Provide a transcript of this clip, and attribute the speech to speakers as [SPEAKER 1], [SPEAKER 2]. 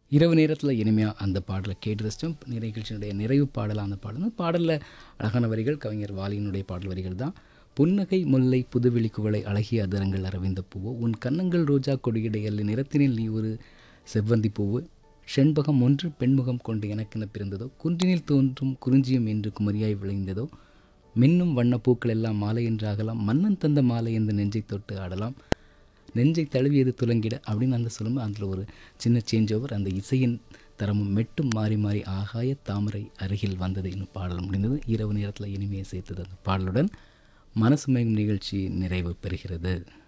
[SPEAKER 1] இரவு நேரத்தில் இனிமையாக அந்த பாடலை கேட்டு ரசித்தோம் நிகழ்ச்சியினுடைய நிறைவு பாடலாக அந்த பாடல் பாடலில் அழகான வரிகள் கவிஞர் வாலியினுடைய பாடல் வரிகள் தான் புன்னகை முல்லை புதுவெளி குவளை அழகிய அதரங்கள் அரவிந்த பூவோ உன் கன்னங்கள் ரோஜா கொடியிடையல் நிறத்தினில் நீ ஒரு செவ்வந்தி பூவு செண்பகம் ஒன்று பெண்முகம் கொண்டு எனக்கென பிறந்ததோ குன்றினில் தோன்றும் குறிஞ்சியம் என்று குமரியாய் விளைந்ததோ மின்னும் வண்ண பூக்கள் எல்லாம் மாலை என்று ஆகலாம் மன்னன் தந்த மாலை என்று நெஞ்சை தொட்டு ஆடலாம் நெஞ்சை தழுவியது துலங்கிட அப்படின்னு அந்த சொல்லும் அதில் ஒரு சின்ன சேஞ்ச் ஓவர் அந்த இசையின் தரமும் மெட்டும் மாறி மாறி ஆகாய தாமரை அருகில் வந்தது இன்னும் பாடல் முடிந்தது இரவு நேரத்தில் இனிமையை சேர்த்தது அந்த பாடலுடன் மனசு மயங்கும் நிகழ்ச்சி நிறைவு பெறுகிறது